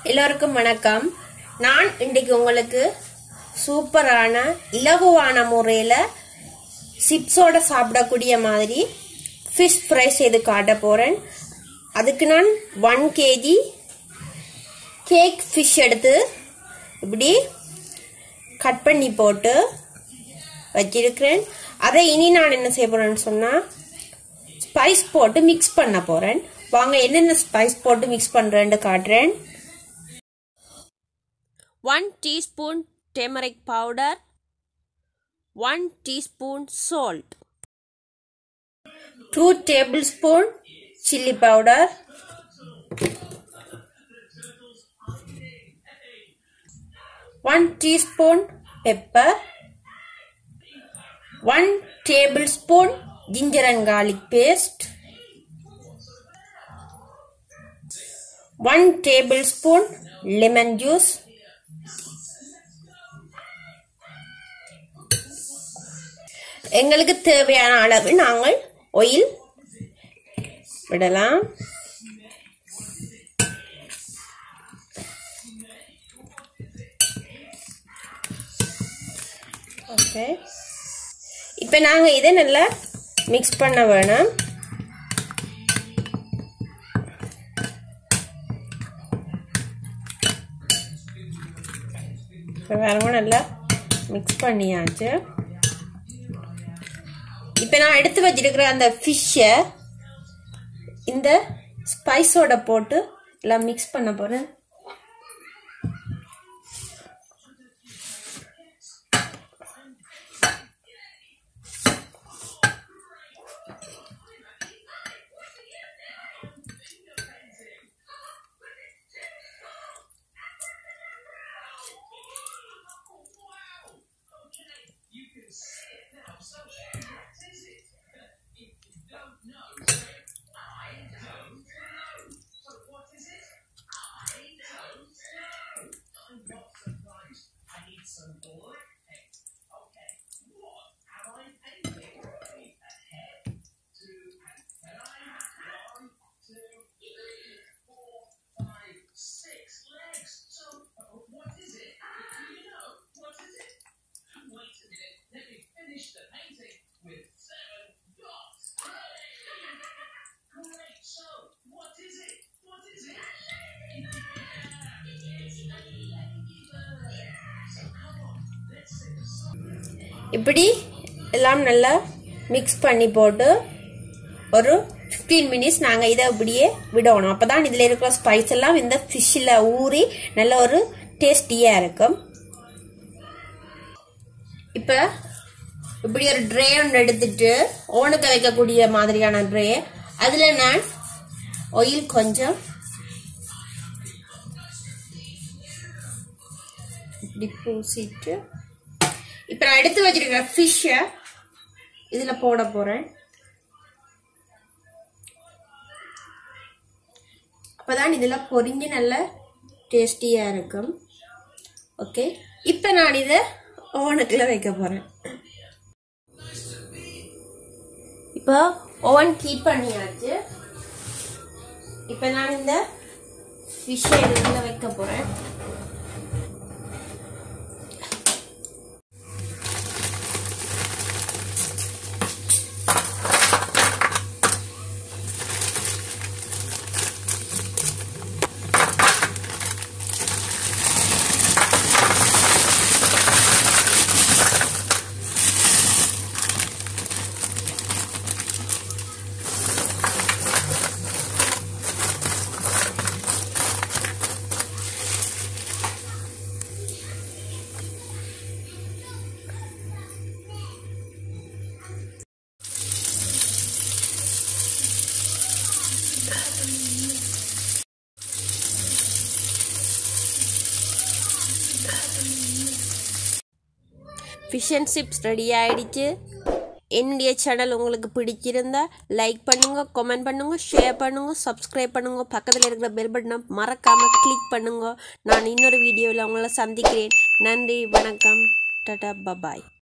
எல்லோருக்கும் வணக்கம் நான் இன்றைக்கு உங்களுக்கு சூப்பரான இலகுவான முறையில் சிப்ஸோட சாப்பிடக்கூடிய மாதிரி ஃபிஷ் ஃப்ரை செய்து காட்ட போகிறேன் அதுக்கு நான் ஒன் கேஜி கேக் ஃபிஷ் எடுத்து இப்படி கட் பண்ணி போட்டு வச்சிருக்கிறேன் அதை இனி நான் என்ன செய்ய போறேன்னு சொன்னால் ஸ்பைஸ் போட்டு மிக்ஸ் பண்ண போகிறேன் வாங்க என்னென்ன ஸ்பைஸ் போட்டு மிக்ஸ் பண்ணுறேன்னு காட்டுறேன் one teaspoon turmeric powder one teaspoon salt two tablespoon chilli powder one teaspoon pepper one tablespoon ginger and garlic paste 1 tablespoon lemon juice எங்களுக்கு தேவையான அளவு நாங்கள் ஒயில் விடலாம் ஓகே இப்போ நாங்கள் இதை நல்லா மிக்ஸ் பண்ண வேணும் இப்போ வேறவும் நல்லா மிக்ஸ் பண்ணியாச்சு இப்போ நான் எடுத்து வச்சிருக்கிற அந்த ஃபிஷ்ஷை இந்த ஸ்பைஸோட போட்டு எல்லாம் மிக்ஸ் பண்ண போகிறேன் இப்படி எல்லாம் நல்லா மிக்ஸ் பண்ணி போட்டு ஒரு ஃபிஃப்டீன் மினிட்ஸ் நாங்கள் இதை இப்படியே விடணும் அப்போ தான் இதில் இருக்கிற ஸ்பைஸ் எல்லாம் இந்த ஃபிஷ்ஷில் ஊறி நல்ல ஒரு டேஸ்டியாக இருக்கும் இப்போ இப்படி ஒரு ட்ரே ஒன்று எடுத்துட்டு ஓனுக்கு வைக்கக்கூடிய மாதிரியான ட்ரே அதில் நான் ஆயில் கொஞ்சம் இப்படி பூசிட்டு இப்போ நான் எடுத்து வச்சிருக்கிற ஃபிஷ்ஷை இதில் போட போகிறேன் அப்போதான் இதில் பொரிஞ்சு நல்ல டேஸ்டியாக இருக்கும் ஓகே இப்போ நான் இதை ஓவனுக்குள்ள வைக்க போகிறேன் இப்போ ஓவன் ஹீட் பண்ணியாச்சு இப்போ நான் இந்த ஃபிஷ்ஷை இதில் வைக்க போகிறேன் ஃபிஷ் அண்ட் சிப்ஸ் ரெடி ஆயிடுச்சு என்னுடைய சேனல் உங்களுக்கு பிடிச்சிருந்தா லைக் பண்ணுங்க கமெண்ட் பண்ணுங்க ஷேர் பண்ணுங்க சப்ஸ்கிரைப் பண்ணுங்க பக்கத்தில் இருக்கிற பெல் பட்டனை மறக்காம கிளிக் பண்ணுங்க நான் இன்னொரு வீடியோவில் உங்களை சந்திக்கிறேன் நன்றி வணக்கம் டாடா பபாய்